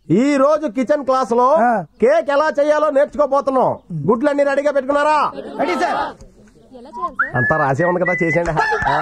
ఈ రోజు kitchen class లో ఆ. కేక్ ఎలా చేయాలో నేర్చుకోబోతున్నాం గుడ్లన్నీ రెడీగా పెట్టుకున్నారా రెడీ సార్ అంతా రాసే ఉంది కదా చేసేయండి ఆ.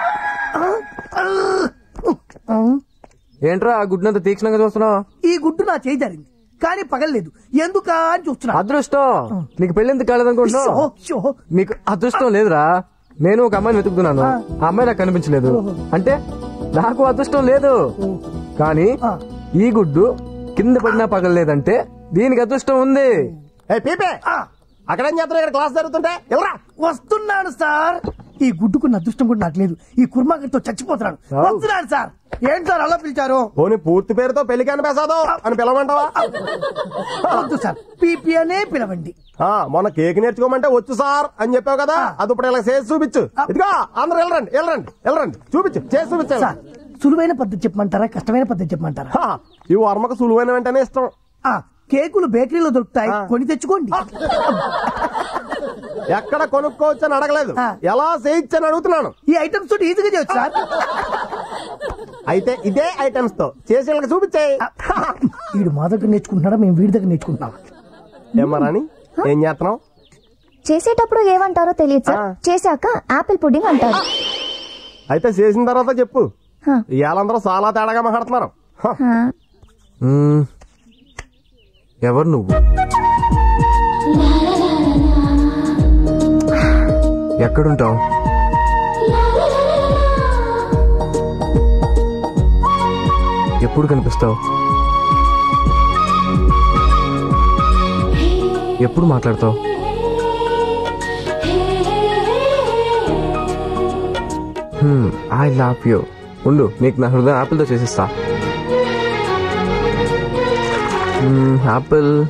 ఏంట్రా ఆ గుడ్నంత తీక్షణంగా చూస్తున్నావు ఈ గుడ్డు నా చేయి జరిగింది కానీ పగలలేదు ఎందుకా అని చూస్తున్నా అదృష్టం నీకు పెళ్లి ఎందుకు కాలేదనుకుంటున్నావు షో, షో. నీకు అదృష్టం లేదురా నేను ఒక అమ్మాయిని వెతుకుతున్నాను ఆ అమ్మాయి నాకు కనిపించలేదు అంటే నాకు అదృష్టం లేదు కానీ ఆ. ఈ గుడ్డు కింద పడినా పగలలేదంటే దీనికి అదృష్టం ఉంది ఏ పీపే ఆ, అక్కడేం చేస్తున్నా ఇక్కడ క్లాస్ జరుగుతుంటే వెళ్ళరా వస్తున్నాను సార్ ఈ గుడ్డుకున్న అదృష్టం కూడా నాకు లేదు ఈ కుర్మాకర్తో చచ్చిపోతున్నాను అవ్. వస్తున్నాను సార్ ఏంటి సార్ అలా పిలిచారు పోనీ పూర్తి పేరుతో పెళ్లి కనిపేసాదో అని పిలవమంటావా వద్దు సార్ పీపీ అనే పిలవండి ఆ, మొన్న కేక్ నేర్చుకోమంటే వచ్చు సార్ అని చెప్పావు కదా అది ఇప్పుడు ఇలా చేసి చూపించు ఇదిగో అందరూ వెళ్ళరండి వెళ్ళరండి వెళ్ళరండి చూపించు చేసి చూపించాలి సార్ సులువైన పద్ధతి చెప్పమంటారా కష్టమైన పద్ధతి చెప్పమంటారా హా, ఈ వర్మకు సులువైన వెంటనే ఇష్టం ఆ, కేకులు బేకరీలో దొరుకుతాయి ఆ. కొని తెచ్చుకోండి ఎక్కడ కొనుక్కోవచ్చు అని అడగలేదు ఆ. ఎలా చేయించని అడుగుతున్నాను ఈ ఐటమ్స్ తోటి ఈజీగా చేయొచ్చు సార్ అయితే ఇదే ఐటమ్స్ తో చేసి వీళ్ళకి చూపించాయి వీడు మా దగ్గర నేర్చుకుంటున్నాడా మేము వీడి దగ్గర నేర్చుకుంటున్నాం ఏమరాని ఏం చేస్తున్నావు చేసేటప్పుడు ఏమంటారో తెలియదు సార్ ఆ. చేశాక ఆపిల్ పుడ్డింగ్ అంటారు అయితే చేసిన తర్వాత చెప్పు హ. ఇవాళందరూ చాలా తేడాగా మాట్లాడుతున్నారు హ. హా. మ్మ్. ఎవరు నువ్వు ఎక్కడుంటావు ఎప్పుడు కనిపిస్తావు ఎప్పుడు మాట్లాడతావు ఐ లవ్ యూ ఉండు నీకు నా హృదయం ఆపిల్తో చేసిస్తా ఆపిల్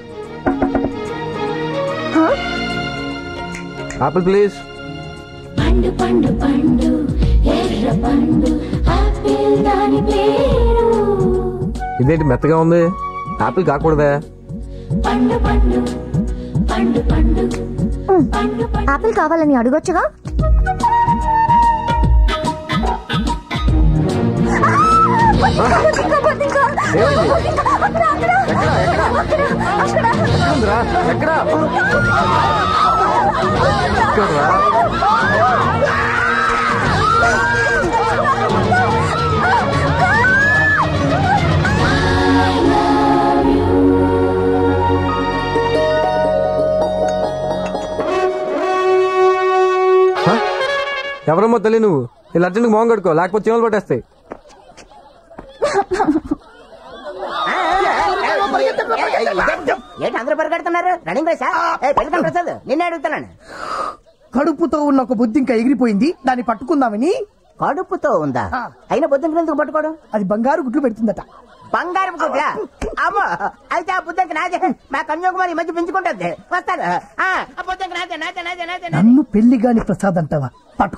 ఆపిల్ ప్లీజ్ పండు పండు పండు ఎర్ర పండు ఆపిల్ దాని పేరు ఇదేంటి మెత్తగా ఉంది ఆపిల్ కాకూడదా పండు పండు పండు పండు పండు పండు ఆపిల్ కావాలని అడగొచ్చుగా ఎక్కడుందిరా? ఎక్కడ ఎక్కడ్రా? హ? ఎవరమ్మో తల్లి నువ్వు ఇలా అర్జెంట్గా మోహం కడుకో లేకపోతే చీమలు పట్టేస్తాయి ఏంటి అందరూ పరిగెడుతున్నారు రన్నింగ్ రేసా ఏ పెళ్లి ప్రసాద్ నిన్నే అడుగుతున్నాను కడుపుతో ఉన్న ఒక బుద్ధి ఇంకా ఎగిరిపోయింది దాన్ని పట్టుకుందామని కడుపుతో ఉందా ఆ. అయినా బుద్ధంకి ఎందుకు పట్టుకోవడం అది బంగారు గుడ్లు పెడుతుందట బంగారం గుడ్లా అమ్మో అయితే ఆ బుద్ధంకి నాదే మా కన్యాకుమారి ఈ మధ్య పెంచుకుంటుంది వస్తాను ఆ, ఆ బుద్ధంకి నాదే నాదే నాదే నాదే నాదే. నన్ను పెళ్లి గాని ప్రసాద్ అంటావా పట్టుకో